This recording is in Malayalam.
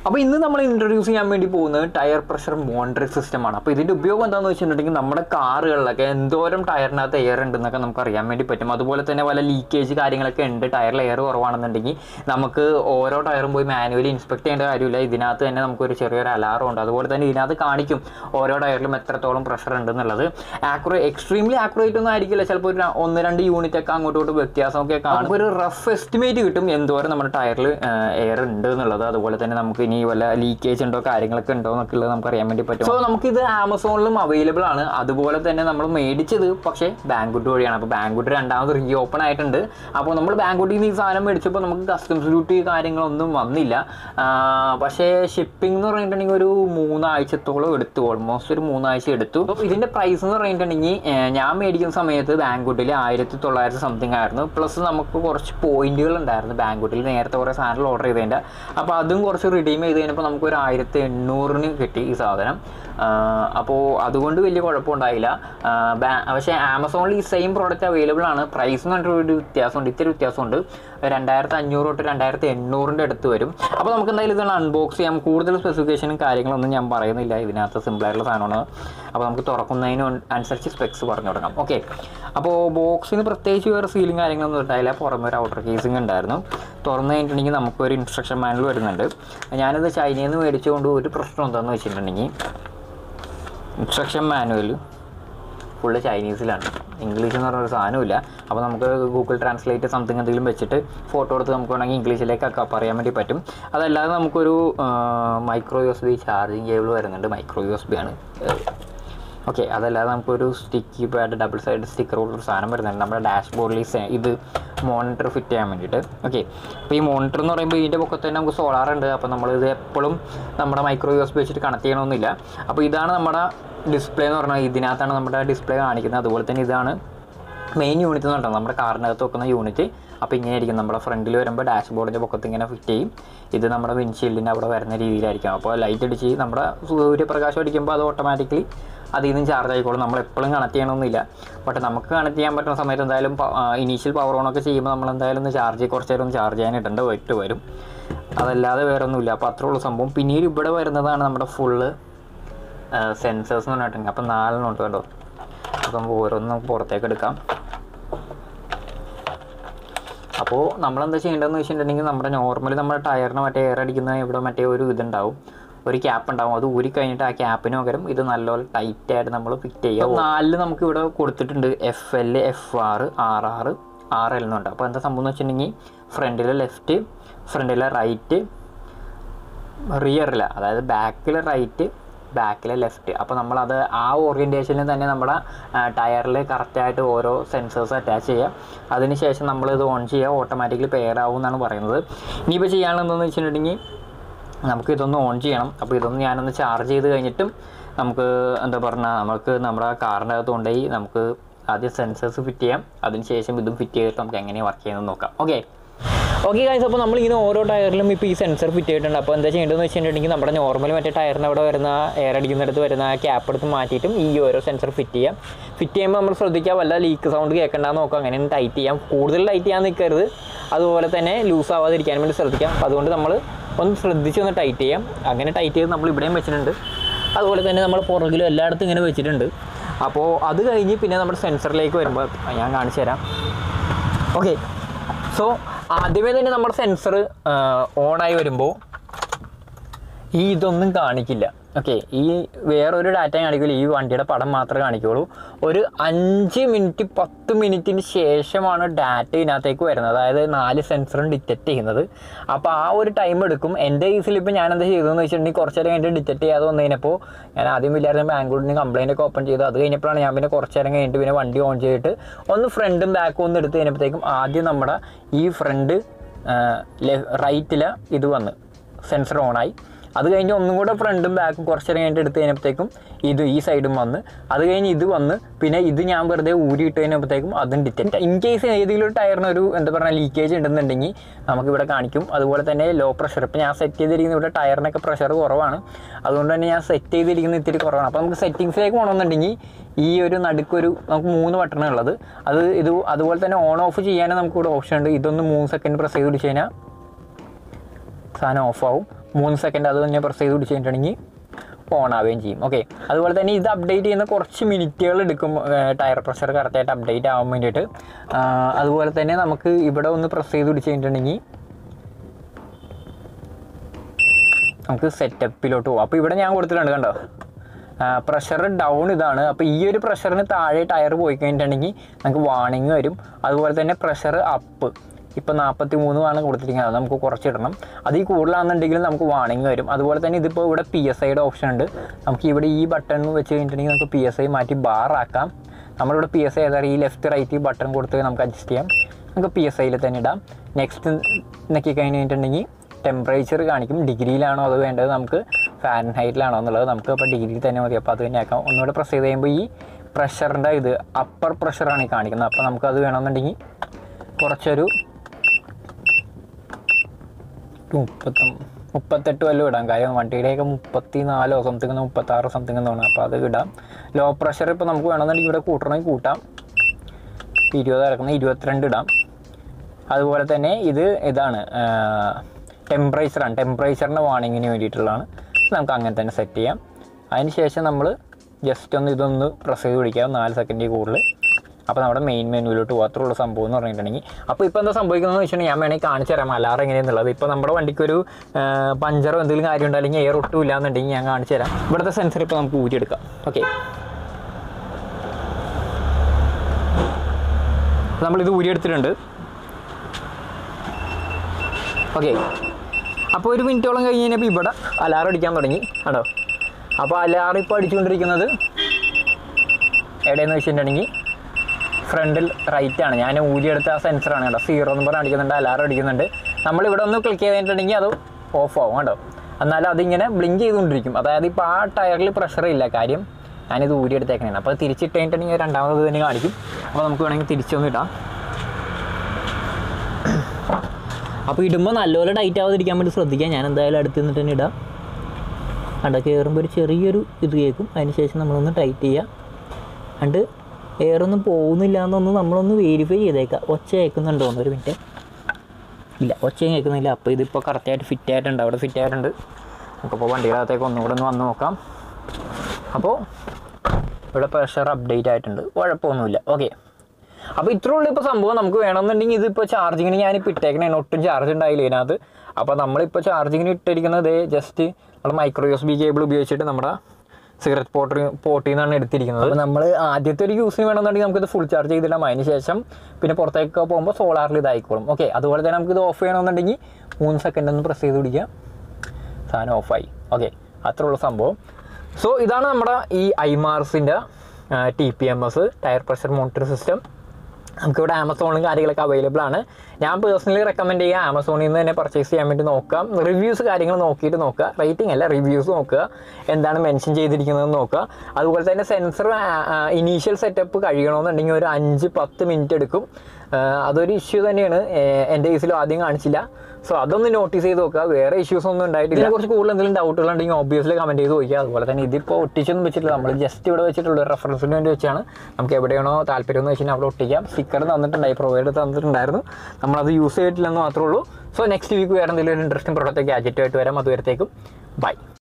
അപ്പോൾ ഇന്ന് നമ്മൾ ഇൻട്രൊഡ്യൂസ് ചെയ്യാൻ വേണ്ടി പോകുന്നത് ടയർ പ്രഷർ മോണിറ്ററിംഗ് സിസ്റ്റമാണ് അപ്പോൾ ഇതിൻ്റെ ഉപയോഗം എന്താണെന്ന് വെച്ചിട്ടുണ്ടെങ്കിൽ നമ്മുടെ കാറുകളിലൊക്കെ എന്തോരം ടയറിനകത്ത് എയർ ഉണ്ടെന്നൊക്കെ നമുക്ക് അറിയാൻ വേണ്ടി പറ്റും അതുപോലെ തന്നെ വല്ല ലീക്കേജ് കാര്യങ്ങളൊക്കെ ഉണ്ട് ടയറിൽ എയർ കുറവാണെന്നുണ്ടെങ്കിൽ നമുക്ക് ഓരോ ടയറും പോയി മാനുവലി ഇൻസ്പെക്ട് ചെയ്യേണ്ട കാര്യമില്ല ഇതിനകത്ത് തന്നെ നമുക്കൊരു ചെറിയൊരു അലാറം ഉണ്ട് അതുപോലെ തന്നെ ഇതിനകത്ത് കാണിക്കും ഓരോ ടയറിലും എത്രത്തോളം പ്രഷർ ഉണ്ടെന്നുള്ളത് ആക്യുറേ എക്സ്ട്രീംലി ആക്യുറേറ്റ് ഒന്നും ആയിരിക്കില്ല ചിലപ്പോൾ ഒരു ഒന്ന് രണ്ട് യൂണിറ്റ് ഒക്കെ അങ്ങോട്ടും ഇങ്ങോട്ടും വ്യത്യാസമൊക്കെ കാണും ഒരു റഫ് എസ്റ്റിമേറ്റ് കിട്ടും എന്തോരം നമ്മുടെ ടയറിൽ എയർ ഉണ്ട് എന്നുള്ളത് അതുപോലെ തന്നെ നമുക്ക് ഇനി വല്ല ലീക്കേജ് ഉണ്ടോ കാര്യങ്ങളൊക്കെ ഉണ്ടോ എന്നൊക്കെ ഉള്ളത് നമുക്ക് അറിയാൻ വേണ്ടി പറ്റും സോ നമുക്കിത് ആമസോണിലും അവൈലബിൾ ആണ് അതുപോലെ തന്നെ നമ്മൾ മേടിച്ചത് പക്ഷേ ബാങ്കുട്ട് വഴിയാണ് അപ്പോൾ ബാങ്കുട്ട് രണ്ടാമത് റീ ഓപ്പൺ ആയിട്ടുണ്ട് അപ്പോൾ നമ്മൾ ബാങ്കുട്ടിൽ നിന്ന് ഈ സാധനം മേടിച്ചപ്പോൾ നമുക്ക് കസ്റ്റംസ് ഡ്യൂട്ടി കാര്യങ്ങളൊന്നും വന്നില്ല ആ, പക്ഷേ ഷിപ്പിംഗ് എന്ന് പറഞ്ഞിട്ടുണ്ടെങ്കിൽ ഒരു മൂന്നാഴ്ചത്തോളം എടുത്തു ഓൾമോസ്റ്റ് ഒരു മൂന്നാഴ്ച എടുത്തു അപ്പോൾ ഇതിൻ്റെ പ്രൈസ് എന്ന് പറഞ്ഞിട്ടുണ്ടെങ്കിൽ ഏർ, ഞാൻ മേടിക്കുന്ന സമയത്ത് ബാങ്കുട്ടിൽ ആയിരത്തി തൊള്ളായിരത്തി സംതിങ് ആയിരുന്നു പ്ലസ് നമുക്ക് കുറച്ച് പോയിന്റുകൾ ഉണ്ടായിരുന്നു ബാങ്കുട്ടിൽ നേരത്തെ കുറേ സാധനങ്ങൾ ഓർഡർ ചെയ്തതിൻ്റെ അപ്പോൾ അതും കുറച്ച് റിഡീം ചെയ്ത് കഴിഞ്ഞപ്പോൾ നമുക്ക് ഒരു ആയിരത്തി എണ്ണൂറിന് കിട്ടി ഈ സാധനം അപ്പോൾ അതുകൊണ്ട് വലിയ കുഴപ്പമുണ്ടായില്ല ആ, ബാ- പക്ഷേ ആമസോണിൽ ഈ സെയിം പ്രോഡക്റ്റ് അവൈലബിൾ ആണ് പ്രൈസ് എന്ന് പറഞ്ഞിട്ട് ഒരു വ്യത്യാസമുണ്ട് ഇത്തിരി വ്യത്യാസമുണ്ട് രണ്ടായിരത്തി അഞ്ഞൂറ് തൊട്ട് രണ്ടായിരത്തി എണ്ണൂറിൻ്റെ അടുത്ത് വരും അപ്പോൾ നമുക്ക് എന്തായാലും ഇതൊന്ന് അൺബോക്സ് ചെയ്യാം കൂടുതൽ സ്പെസിഫിക്കേഷനും കാര്യങ്ങളൊന്നും ഞാൻ പറയുന്നില്ല ഇതിനകത്ത് സിമ്പിളായിട്ടുള്ള സാധനമാണ് അപ്പോൾ നമുക്ക് തുറക്കുന്നതിന് അനുസരിച്ച് സ്പെക്സ് പറഞ്ഞു തുടങ്ങാം ഓക്കെ അപ്പോൾ ബോക്സിന് പ്രത്യേകിച്ച് വേറെ സീലിംഗ് കാര്യങ്ങളൊന്നും ഉണ്ടായില്ല പുറമെ ഒരു ഔട്ടർ കേസിംഗ് ഉണ്ടായിരുന്നു തുറന്നു കഴിഞ്ഞിട്ടുണ്ടെങ്കിൽ നമുക്കൊരു ഇൻസ്ട്രക്ഷൻ മാനുവൽ വരുന്നുണ്ട് ഞാനിത് ചൈനയിൽ നിന്ന് മേടിച്ചുകൊണ്ട് ഒരു പ്രശ്നം എന്താണെന്ന് വെച്ചിട്ടുണ്ടെങ്കിൽ ഇൻസ്ട്രക്ഷൻ മാനുവൽ ഫുള്ള് ചൈനീസിലാണ് ഇംഗ്ലീഷ് എന്ന് പറഞ്ഞൊരു സാധനമില്ല അപ്പോൾ നമുക്ക് ഗൂഗിൾ ട്രാൻസ്ലേറ്റ് സംതിങ് എന്തെങ്കിലും വെച്ചിട്ട് ഫോട്ടോ എടുത്ത് നമുക്ക് വേണമെങ്കിൽ ഇംഗ്ലീഷിലേക്കൊക്കെ പറയാൻ വേണ്ടി പറ്റും അതല്ലാതെ നമുക്കൊരു micro U S B charging cable വരുന്നുണ്ട് മൈക്രോ യു എസ് ബി ആണ് ഓക്കെ അതല്ലാതെ നമുക്കൊരു sticky pad double side sticker ഒരു സാധനം വരുന്നുണ്ട് നമ്മുടെ ഡാഷ്ബോർഡിൽ ഇത് മോണിറ്റർ ഫിറ്റ് ചെയ്യാൻ വേണ്ടിയിട്ട് ഓക്കെ അപ്പോൾ ഈ മോണിറ്റർ എന്ന് പറയുമ്പോൾ ഇതിൻ്റെ പൊക്കത്ത് തന്നെ നമുക്ക് സോളാർ ഉണ്ട് അപ്പോൾ നമ്മളിത് എപ്പോഴും നമ്മുടെ മൈക്രോ യു എസ് ബി വെച്ചിട്ട് കണക്ട് ചെയ്യണമെന്നില്ല അപ്പോൾ ഇതാണ് നമ്മുടെ ഡിസ്പ്ലേ എന്ന് പറഞ്ഞാൽ ഇതിനകത്താണ് നമ്മുടെ ഡിസ്പ്ലേ കാണിക്കുന്നത് അതുപോലെ തന്നെ ഇതാണ് മെയിൻ യൂണിറ്റ് എന്ന് പറഞ്ഞാൽ നമ്മുടെ കാറിനകത്ത് വെക്കുന്ന യൂണിറ്റ് അപ്പോൾ ഇങ്ങനെ ആയിരിക്കും നമ്മുടെ ഫ്രണ്ടിൽ വരുമ്പോൾ ഡാഷ്ബോർഡിൻ്റെ പൊക്കത്ത് ഇങ്ങനെ ഫിറ്റ് ചെയ്യും ഇത് നമ്മുടെ വിൻഷീൽഡിൻ്റെ അവിടെ വരുന്ന രീതിയിലായിരിക്കും അപ്പോൾ ലൈറ്റ് അടിച്ച് നമ്മുടെ സൂര്യപ്രകാശം അടിക്കുമ്പോൾ അത് ഓട്ടോമാറ്റിക്കലി അതിൽ നിന്നും ചാർജ് ആയിക്കോളും നമ്മൾ എപ്പോഴും കണക്ട് ചെയ്യണമെന്നില്ല ബട്ട് നമുക്ക് കണക്ട് ചെയ്യാൻ പറ്റുന്ന സമയത്ത് എന്തായാലും ഇനീഷ്യൽ പവർ ഓൺ ഒക്കെ ചെയ്യുമ്പോൾ നമ്മൾ എന്തായാലും ഒന്ന് ചാർജ് കുറച്ച് നേരം ഒന്ന് ചാർജ് ചെയ്യാൻ ഇടേണ്ട വൈറ്റ് വരും അതല്ലാതെ വേറെ ഒന്നുമില്ല അപ്പോൾ അത്രേ ഉള്ള സംഭവം പിന്നീട് ഇവിടെ വരുന്നതാണ് നമ്മുടെ ഫുള്ള് സെൻസേഴ്സ് എന്ന് പറഞ്ഞിട്ടുണ്ടെങ്കിൽ അപ്പം നാലെണ്ണം ഉണ്ട് കേട്ടോ അപ്പം നമുക്ക് ഓരോന്നും നമുക്ക് പുറത്തേക്ക് എടുക്കാം അപ്പോൾ നമ്മളെന്താ ചെയ്യേണ്ടതെന്ന് വെച്ചിട്ടുണ്ടെങ്കിൽ നമ്മുടെ നോർമലി നമ്മുടെ ടയറിന് മറ്റേ എയർ അടിക്കുന്ന ഇവിടെ മറ്റേ ഒരു ഇതുണ്ടാവും ഒരു ക്യാപ്പ് ഉണ്ടാവും അത് ഊരി കഴിഞ്ഞിട്ട് ആ ക്യാപ്പിന് പകരം ഇത് നല്ലപോലെ ടൈറ്റ് ആയിട്ട് നമ്മൾ ഫിറ്റ് ചെയ്യുക നാലില് നമുക്ക് ഇവിടെ കൊടുത്തിട്ടുണ്ട് എഫ് എൽ എഫ് ആറ് ആർ ആറ് ആർ എൽ എന്നുണ്ട് അപ്പോൾ എന്താ സംഭവം എന്ന് വെച്ചിട്ടുണ്ടെങ്കിൽ ഫ്രണ്ടിലെ ലെഫ്റ്റ് ഫ്രണ്ടിലെ റൈറ്റ് റിയറിൽ അതായത് ബാക്കിലെ റൈറ്റ് ബാക്കിലെ ലെഫ്റ്റ് അപ്പോൾ നമ്മളത് ആ ഓറിയൻറ്റേഷനിൽ തന്നെ നമ്മുടെ ടയറിൽ കറക്റ്റായിട്ട് ഓരോ സെൻസേഴ്സ് അറ്റാച്ച് ചെയ്യുക അതിനുശേഷം നമ്മളിത് ഓൺ ചെയ്യുക ഓട്ടോമാറ്റിക്കലി പെയർ ആവും എന്നാണ് പറയുന്നത് ഇനിയിപ്പോൾ ചെയ്യാനുള്ളത് എന്താണെന്ന് വെച്ചിട്ടുണ്ടെങ്കിൽ നമുക്ക് ഇതൊന്ന് ഓൺ ചെയ്യണം അപ്പോൾ ഇതൊന്ന് ഞാനൊന്ന് ചാർജ് ചെയ്ത് കഴിഞ്ഞിട്ടും നമുക്ക് എന്താ പറഞ്ഞാൽ നമുക്ക് നമ്മുടെ കാറിൻ്റെ അകത്ത് കൊണ്ടുപോയി നമുക്ക് ആദ്യം സെൻസേഴ്സ് ഫിറ്റ് ചെയ്യാം അതിനുശേഷം ഇതും ഫിറ്റ് ചെയ്തിട്ട് നമുക്ക് എങ്ങനെ വർക്ക് ചെയ്യുന്നത് നോക്കാം ഓക്കെ ഓക്കെ ഗൈസ് അപ്പോൾ നമ്മൾ ഇങ്ങനെ ഓരോ ടയറിലും ഇപ്പോൾ ഈ സെൻസർ ഫിറ്റ് ചെയ്തിട്ടുണ്ട് അപ്പോൾ എന്താ ചെയ്യേണ്ടതെന്ന് വെച്ചിട്ടുണ്ടെങ്കിൽ നമ്മുടെ നോർമൽ മറ്റേ ടയറിന് അവിടെ വരുന്ന എയർ അടിക്കുന്നിടത്ത് വരുന്ന ആ ക്യാപ്പ് എടുത്ത് മാറ്റിയിട്ടും ഈ ഓരോ സെൻസർ ഫിറ്റ് ചെയ്യാം ഫിറ്റ് ചെയ്യുമ്പോൾ നമ്മൾ ശ്രദ്ധിക്കുക വല്ല ലീക്ക് സൗണ്ട് കേൾക്കണ്ടെന്ന് നോക്കുക അങ്ങനെ ടൈറ്റ് ചെയ്യാം കൂടുതൽ ടൈറ്റ് ചെയ്യാൻ നിൽക്കരുത് അതുപോലെ തന്നെ ലൂസ് ആവാതിരിക്കാൻ വേണ്ടി ശ്രദ്ധിക്കാം അപ്പോൾ അതുകൊണ്ട് നമ്മൾ ഒന്ന് ശ്രദ്ധിച്ച് ഒന്ന് ടൈറ്റ് ചെയ്യാം അങ്ങനെ ടൈറ്റ് ചെയ്ത് നമ്മൾ ഇവിടെയും വെച്ചിട്ടുണ്ട് അതുപോലെ തന്നെ നമ്മൾ പുറകിലും എല്ലായിടത്തും ഇങ്ങനെ വെച്ചിട്ടുണ്ട് അപ്പോൾ അത് കഴിഞ്ഞ് പിന്നെ നമ്മുടെ സെൻസറിലേക്ക് വരുമ്പോൾ ഞാൻ കാണിച്ചു തരാം ഓക്കെ സോ ആദ്യമേ തന്നെ നമ്മുടെ സെൻസർ ഓണായി വരുമ്പോൾ ഈ ഇതൊന്നും കാണിക്കില്ല ഓക്കെ ഈ വേറൊരു ഡാറ്റ കാണിക്കില്ല ഈ വണ്ടിയുടെ പടം മാത്രമേ കാണിക്കുള്ളൂ ഒരു അഞ്ച് മിനിറ്റ് പത്ത് മിനിറ്റിന് ശേഷമാണ് ഡാറ്റ ഇതിനകത്തേക്ക് വരുന്നത് അതായത് നാല് സെൻസറും ഡിറ്റക്ട് ചെയ്യുന്നത് അപ്പോൾ ആ ഒരു ടൈം എടുക്കും എൻ്റെ കേസിൽ ഇപ്പോൾ ഞാൻ എന്താ ചെയ്തതെന്ന് വെച്ചിട്ടുണ്ടെങ്കിൽ കുറച്ച് നേരം കഴിഞ്ഞിട്ട് ഡിറ്റക്ട് ചെയ്യാതെ വന്നു കഴിഞ്ഞപ്പോൾ ഞാൻ ആദ്യം ഇല്ലായിരുന്നു ബാംഗ്ലൂരിന് കംപ്ലൈൻ്റ് ഒക്കെ ഓപ്പൺ ചെയ്തു അത് കഴിഞ്ഞപ്പോഴാണ് ഞാൻ പിന്നെ കുറച്ച് നേരം കഴിഞ്ഞിട്ട് പിന്നെ വണ്ടി ഓൺ ചെയ്തിട്ട് ഒന്ന് ഫ്രണ്ടും ബാക്കും ഒന്ന് എടുത്ത് കഴിഞ്ഞപ്പോഴത്തേക്കും ആദ്യം നമ്മുടെ ഈ ഫ്രണ്ട് റൈറ്റിൽ ഇത് വന്ന് സെൻസർ ഓണായി അത് കഴിഞ്ഞ് ഒന്നും കൂടെ ഫ്രണ്ടും ബാക്കും കുറച്ച് നേരം കഴിഞ്ഞിട്ട് എടുത്ത് കഴിഞ്ഞപ്പോഴത്തേക്കും ഇത് ഈ സൈഡും വന്ന് അത് കഴിഞ്ഞ് ഇത് വന്ന് പിന്നെ ഇത് ഞാൻ വെറുതെ ഊരിയിട്ട് കഴിഞ്ഞപ്പോഴത്തേക്കും അതും ഡിറ്റക്റ്റ് ഇൻ കേസ് ഏതെങ്കിലും ഒരു ടയറിന് ഒരു എന്താ പറയുക ലീക്കേജ് ഉണ്ടെന്നുണ്ടെങ്കിൽ നമുക്ക് ഇവിടെ കാണിക്കും അതുപോലെ തന്നെ ലോ പ്രഷർ ഇപ്പം ഞാൻ സെറ്റ് ചെയ്തിരിക്കുന്ന ഇവിടെ ടയറിനൊക്കെ പ്രഷർ കുറവാണ് അതുകൊണ്ട് തന്നെ ഞാൻ സെറ്റ് ചെയ്തിരിക്കുന്നത് ഇത്തിരി കുറവാണ് അപ്പോൾ നമുക്ക് സെറ്റിങ്സിലേക്ക് പോകണമെന്നുണ്ടെങ്കിൽ ഈ ഒരു നടുക്കൊരു നമുക്ക് മൂന്ന് ബട്ടൺ ഉള്ളത് അത് ഇത് അതുപോലെ തന്നെ ഓൺ ഓഫ് ചെയ്യാനും നമുക്ക് ഇവിടെ ഓപ്ഷൻ ഉണ്ട് ഇതൊന്ന് മൂന്ന് സെക്കൻഡ് പ്രസ് ചെയ്ത് പിടിച്ച് കഴിഞ്ഞാൽ സാധനം ഓഫാവും മൂന്ന് സെക്കൻഡ് അത് തന്നെ പ്രസ് ചെയ്ത് പിടിച്ച് കഴിഞ്ഞിട്ടുണ്ടെങ്കിൽ ഓൺ ആവുകയും ചെയ്യും ഓക്കെ അതുപോലെ തന്നെ ഇത് അപ്ഡേറ്റ് ചെയ്യുന്ന കുറച്ച് മിനിറ്റുകൾ എടുക്കും ടയർ പ്രഷർ കറക്റ്റായിട്ട് അപ്ഡേറ്റ് ആവാൻ വേണ്ടിയിട്ട് ആ, അതുപോലെ തന്നെ നമുക്ക് ഇവിടെ ഒന്ന് പ്രസ് ചെയ്ത് പിടിച്ച് കഴിഞ്ഞിട്ടുണ്ടെങ്കിൽ നമുക്ക് സെറ്റപ്പിലോട്ട് പോകാം അപ്പോൾ ഇവിടെ ഞാൻ കൊടുത്തിട്ടുണ്ട് കണ്ടോ പ്രഷർ ഡൗൺ ഇതാണ് അപ്പോൾ ഈ ഒരു പ്രഷറിന് താഴെ ടയർ പോയി കഴിഞ്ഞിട്ടുണ്ടെങ്കിൽ നമുക്ക് വാണിംഗ് വരും അതുപോലെ തന്നെ പ്രഷർ അപ്പ് ഇപ്പോൾ നാൽപ്പത്തി മൂന്നുമാണ് കൊടുത്തിരിക്കുന്നത് അത് നമുക്ക് കുറച്ചിടണം അത് ഈ കൂടുതലാണെന്നുണ്ടെങ്കിൽ നമുക്ക് വാണിംഗ് വരും അതുപോലെ തന്നെ ഇതിപ്പോൾ ഇവിടെ പി എസ് ഐയുടെ ഓപ്ഷൻ ഉണ്ട് നമുക്ക് ഇവിടെ ഈ ബട്ടൺ വെച്ച് കഴിഞ്ഞിട്ടുണ്ടെങ്കിൽ നമുക്ക് പി എസ് ഐ മാറ്റി ബാർ ആക്കാം നമ്മളിവിടെ പി എസ് ഐ ഏതായാലും ഈ ലെഫ്റ്റ് റൈറ്റ് ബട്ടൺ കൊടുത്ത് നമുക്ക് അഡ്ജസ്റ്റ് ചെയ്യാം നമുക്ക് പി എസ് ഐയിൽ തന്നെ ഇടാം നെക്സ്റ്റ് നോക്കി കഴിഞ്ഞിട്ടുണ്ടെങ്കിൽ ടെമ്പറേച്ചർ കാണിക്കും ഡിഗ്രിയിലാണോ അത് വേണ്ടത് നമുക്ക് ഫാൻ ഹൈറ്റിലാണോ എന്നുള്ളത് നമുക്ക് അപ്പോൾ ഡിഗ്രിയിൽ തന്നെ മതി അപ്പോൾ അത് തന്നെ ആക്കാം ഒന്നുകൂടെ പ്രസ് ചെയ്ത് കഴിയുമ്പോൾ ഈ പ്രഷറിൻ്റെ ഇത് അപ്പർ പ്രഷറാണ് ഈ കാണിക്കുന്നത് അപ്പോൾ നമുക്കത് വേണമെന്നുണ്ടെങ്കിൽ കുറച്ചൊരു മുപ്പത്തൊ മുപ്പത്തെട്ട് വല്ലതും ഇടാം കാര്യം വണ്ടിയുടെയൊക്കെ മുപ്പത്തി നാലോ സംതിങ് മുപ്പത്താറ് സംതിങ് എന്നാണ് അപ്പോൾ അത് ഇടാം ലോ പ്രഷർ ഇപ്പോൾ നമുക്ക് വേണമെന്നുണ്ടെങ്കിൽ ഇവിടെ കൂട്ടണമെങ്കിൽ കൂട്ടാം ഇരുപത് ഇറക്കുന്ന ഇരുപത്തിരണ്ട് ഇടാം അതുപോലെ തന്നെ ഇത് ഇതാണ് ടെമ്പറേച്ചറാണ് ടെമ്പറേച്ചറിൻ്റെ വാണിങ്ങിന് വേണ്ടിയിട്ടുള്ളതാണ് നമുക്ക് അങ്ങനെ തന്നെ സെറ്റ് ചെയ്യാം അതിന് ശേഷം നമ്മൾ ജസ്റ്റ് ഒന്ന് ഇതൊന്ന് പ്രസ് ചെയ്ത് പിടിക്കാം നാല് സെക്കൻഡിൽ കൂടുതൽ അപ്പോൾ നമ്മുടെ മെയിൻ മെനുവിലോട്ട് പോകാത്തുള്ള സംഭവം എന്ന് പറഞ്ഞിട്ടുണ്ടെങ്കിൽ അപ്പോൾ ഇപ്പോൾ എന്താ സംഭവിക്കുന്നതെന്ന് വെച്ചിട്ടുണ്ടെങ്കിൽ ഞാൻ വേണമെങ്കിൽ കാണിച്ചു തരാം അലാറം എങ്ങനെയാണെന്നുള്ളത് ഇപ്പോൾ നമ്മുടെ വണ്ടിക്കൊരു പഞ്ചറോ എന്തെങ്കിലും കാര്യം ഉണ്ട് അല്ലെങ്കിൽ എയർ ഒട്ടും ഇല്ലാന്നുണ്ടെങ്കിൽ ഞാൻ കാണിച്ചു തരാം ഇവിടുത്തെ സെൻസർ ഇപ്പോൾ നമുക്ക് ഊരിയെടുക്കാം ഓക്കെ നമ്മളിത് ഊരിയെടുത്തിട്ടുണ്ട് ഓക്കെ അപ്പോൾ ഒരു മിനിറ്റോളം കഴിഞ്ഞ് കഴിഞ്ഞപ്പോൾ ഇവിടെ അലാറം അടിക്കാൻ തുടങ്ങി കേട്ടോ അപ്പോൾ അലാറം ഇപ്പോൾ അടിച്ചുകൊണ്ടിരിക്കുന്നത് എവിടെയെന്ന് വെച്ചിട്ടുണ്ടെങ്കിൽ ഫ്രണ്ടിൽ റൈറ്റ് ആണ് ഞാൻ ഊരിയെടുത്ത ആ സെൻസറാണ് കേട്ടോ സീറോ എന്ന് പറഞ്ഞ് അടിക്കുന്നുണ്ട് അലാറം അടിക്കുന്നുണ്ട് നമ്മളിവിടെ ഒന്ന് ക്ലിക്ക് ചെയ്തിട്ടുണ്ടെങ്കിൽ അത് ഓഫ് ആവും കേട്ടോ എന്നാലും അതിങ്ങനെ ബ്ലിങ്ക് ചെയ്തുകൊണ്ടിരിക്കും അതായത് ഇപ്പോൾ ആ ടയറിൽ പ്രഷർ ഇല്ല കാര്യം ഞാനിത് ഊരിയെടുത്തേക്കണേ അപ്പോൾ തിരിച്ചിട്ട് കഴിഞ്ഞിട്ടുണ്ടെങ്കിൽ രണ്ടാമത് തന്നെ കാണിക്കും അപ്പോൾ നമുക്ക് വേണമെങ്കിൽ തിരിച്ചൊന്ന് ഇടാം അപ്പോൾ ഇടുമ്പോൾ നല്ലപോലെ ടൈറ്റ് ആവാതിരിക്കാൻ വേണ്ടി ശ്രദ്ധിക്കാം ഞാൻ എന്തായാലും അടുത്ത് നിന്നിട്ട് തന്നെ ഇടാം അട കയറുമ്പോൾ ഒരു ചെറിയൊരു ഇത് കേൾക്കും അതിന് ശേഷം നമ്മളൊന്ന് ടൈറ്റ് ചെയ്യുക അണ്ട് എയറൊന്നും പോകുന്നില്ല എന്നൊന്ന് നമ്മളൊന്ന് വെരിഫൈ ചെയ്തേക്കാം ഒച്ച കേൾക്കുന്നുണ്ടോ എന്ന് ഒരു മിനിറ്റ് ഇല്ല ഒച്ചയും കേൾക്കുന്നില്ല അപ്പോൾ ഇതിപ്പോൾ കറക്റ്റായിട്ട് ഫിറ്റ് ആയിട്ടുണ്ട് അവിടെ ഫിറ്റ് ആയിട്ടുണ്ട് നമുക്കപ്പോൾ വണ്ടികളകത്തേക്ക് ഒന്നുകൂടെ ഒന്ന് വന്ന് നോക്കാം അപ്പോൾ ഇവിടെ പ്രഷർ അപ്ഡേറ്റ് ആയിട്ടുണ്ട് കുഴപ്പമൊന്നുമില്ല ഓക്കെ അപ്പോൾ ഇത്രേ ഉള്ളൂ ഇപ്പോൾ സംഭവം നമുക്ക് വേണമെന്നുണ്ടെങ്കിൽ ഇതിപ്പോൾ ചാർജിങ്ങിന് ഞാനിപ്പോൾ ഇട്ടേക്കണേ ഒട്ടും ചാർജ് ഉണ്ടായില്ല ഇതിനകത്ത് അപ്പോൾ നമ്മളിപ്പോൾ ചാർജിങ്ങിന് ഇട്ടിരിക്കുന്നത് ജസ്റ്റ് നമ്മൾ micro U S B cable ഉപയോഗിച്ചിട്ട് നമ്മുടെ സിഗരറ്റ് പോട്ട് പോട്ടിൽ നിന്നാണ് എടുത്തിരിക്കുന്നത് അപ്പോൾ നമ്മൾ ആദ്യത്തെ ഒരു യൂസിന് വേണമെന്നുണ്ടെങ്കിൽ നമുക്കിത് ഫുൾ ചാർജ് ചെയ്തിടാം അതിന് ശേഷം പിന്നെ പുറത്തേക്ക് പോകുമ്പോൾ സോളാറിൽ ഇതായിക്കോളും ഓക്കെ അതുപോലെ തന്നെ നമുക്കിത് ഓഫ് ചെയ്യണമെന്നുണ്ടെങ്കിൽ മൂന്ന് സെക്കൻഡ് ഒന്ന് പ്രസ് ചെയ്ത് പിടിക്കുക സാധനം ഓഫായി ഓക്കെ അത്ര ഉള്ള സംഭവം സോ ഇതാണ് നമ്മുടെ ഈ ഐമാർസിൻ്റെ T P M S tyre pressure monitor system നമുക്കിവിടെ ആമസോണിലും കാര്യങ്ങളൊക്കെ അവൈലബിൾ ആണ് ഞാൻ പേഴ്സണലി റെക്കമെൻഡ് ചെയ്യുക ആമസോണിൽ നിന്ന് തന്നെ പർച്ചേസ് ചെയ്യാൻ വേണ്ടി നോക്കാം റിവ്യൂസ് കാര്യങ്ങൾ നോക്കിയിട്ട് നോക്കുക റേറ്റിംഗ് അല്ല റിവ്യൂസ് നോക്കുക എന്താണ് മെൻഷൻ ചെയ്തിരിക്കുന്നതെന്ന് നോക്കുക അതുപോലെ തന്നെ സെൻസർ ഇനീഷ്യൽ സെറ്റപ്പ് കഴിയണമെന്നുണ്ടെങ്കിൽ ഒരു അഞ്ച് പത്ത് മിനിറ്റ് എടുക്കും ആ, അതൊരു ഇഷ്യൂ തന്നെയാണ് ഏ- എൻ്റെ കേസിലും ആദ്യം കാണിച്ചില്ല സോ അതൊന്ന് നോട്ടീസ് ചെയ്ത് നോക്കുക വേറെ ഇഷ്യൂസ് ഒന്നും ഉണ്ടായിട്ടില്ല ഇതിനെ കുറിച്ച് കൂടുതൽ എന്തെങ്കിലും ഡൗട്ടുകൾ ഉണ്ടെങ്കിൽ ഓബിയസ്ലി കമൻറ്റ് ചെയ്ത് ചോദിക്കുക അതുപോലെ തന്നെ ഇതിപ്പോൾ ഒട്ടിച്ചൊന്നും വെച്ചിട്ടില്ല നമ്മൾ ജസ്റ്റ് ഇവിടെ വെച്ചിട്ടുള്ള റെഫറൻസിന് വേണ്ടി വെച്ചാണ് നമുക്ക് എവിടെയാണോ താല്പര്യം എന്ന് വെച്ചാൽ അവിടെ ഒട്ടിക്കാം സ്റ്റിക്കർ തന്നിട്ടുണ്ടായി പ്രൊവൈഡ് തന്നിട്ടുണ്ടായിരുന്നു നമ്മളത് യൂസ് ചെയ്തിട്ടില്ലെന്ന് മാത്രമേ ഉള്ളൂ സോ നെക്സ്റ്റ് വീക്ക് വേറെ എന്തെങ്കിലും ഒരു ഇൻട്രസ്റ്റിംഗ് പ്രൊഡക്റ്റ് ഗാജറ്റുമായിട്ട് വരാം അതുവരത്തേക്കും ബൈ